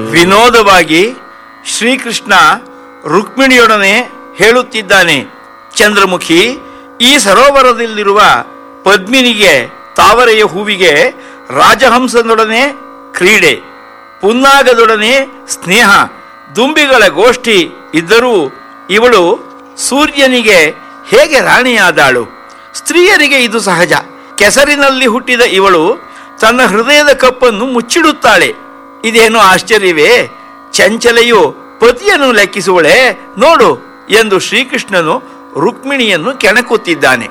ವಿನೋದವಾಗಿ ಶ್ರೀಕೃಷ್ಣ ರುಕ್ಮಿಣಿಯೊಡನೆ ಹೇಳುತ್ತಿದ್ದಾನೆ ಚಂದ್ರಮುಖಿ ಈ ಸರೋವರದಲ್ಲಿರುವ ಪದ್ಮಿನಿಗೆ ತಾವರೆಯ ಹೂವಿಗೆ ರಾಜಹಂಸನೊಡನೆ ಕ್ರೀಡೆ ಪುನ್ನಾಗದೊಡನೆ ಸ್ನೇಹ ದುಂಬಿಗಳ ಗೋಷ್ಠಿ ಇದ್ದರೂ ಇವಳು ಸೂರ್ಯನಿಗೆ ಹೇಗೆ ರಾಣಿಯಾದಾಳು ಸ್ತ್ರೀಯರಿಗೆ ಇದು ಸಹಜ ಕೆಸರಿನಲ್ಲಿ ಹುಟ್ಟಿದ ಇವಳು ತನ್ನ ಹೃದಯದ ಕಪ್ಪನ್ನು ಮುಚ್ಚಿಡುತ್ತಾಳೆ ಇದೇನು ಆಶ್ಚರ್ಯವೇ ಚಂಚಲೆಯು ಪತಿಯನ್ನು ಲೆಕ್ಕಿಸುವಳೆ ನೋಡು ಎಂದು ಶ್ರೀಕೃಷ್ಣನು ರುಕ್ಮಿಣಿಯನ್ನು ಕೆಣಕುತ್ತಿದ್ದಾನೆ